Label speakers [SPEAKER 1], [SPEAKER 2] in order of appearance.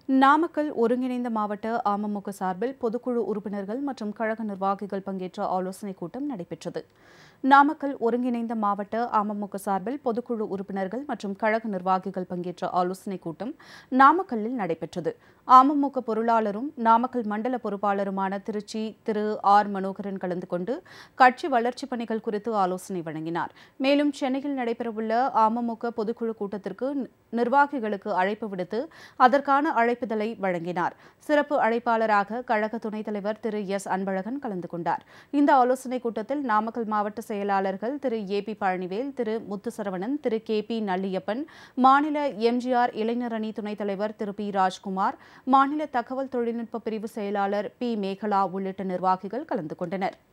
[SPEAKER 1] நாமக்கல் ஒருங்கிணைந்த மாவட்ட அமமுக சார்பில் பொதுக்குழு உறுப்பினர்கள் மற்றும் கழக நிர்வாகிகள் பங்கேற்ற ஆலோசனைக் கூட்டம் நடைபெற்றது நாமக்கல் ஒருங்கிணைந்த மாவட்ட அமமுக சார்பில் பொதுக்குழு உறுப்பினர்கள் மற்றும் கழக நிர்வாகிகள் பங்கேற்ற ஆலோசனைக் கூட்டம் நாமக்கல்லில் நடைபெற்றது அமமுக பொருளாளரும் நாமக்கல் மண்டல பொறுப்பாளருமான திருச்சி திரு ஆர் மனோகரன் கலந்து கொண்டு கட்சி வளர்ச்சிப் பணிகள் குறித்து ஆலோசனை வழங்கினார் மேலும் சென்னையில் நடைபெறவுள்ள அமமுக பொதுக்குழு கூட்டத்திற்கு நிர்வாகிகளுக்கு அழைப்பு விடுத்து அதற்கான அழைப்புதலை வழங்கினார் சிறப்பு அழைப்பாளராக கழக துணைத் தலைவர் திரு எஸ் அன்பழகன் கலந்து கொண்டார் இந்த ஆலோசனைக் கூட்டத்தில் நாமக்கல் மாவட்ட செயலாளர்கள் Thiru A P Palanivel Thiru Muthusaravanan Thiru K P Nalliyappan மாநில எம்ஜிஆர் இளைஞர் அணி துணைத் தலைவர் திரு பி ராஜ்குமார் மாநில தகவல் தொழில்நுட்ப பிரிவு செயலாளர் பி மேகலா உள்ளிட்ட நிர்வாகிகள் கலந்து கொண்டனர்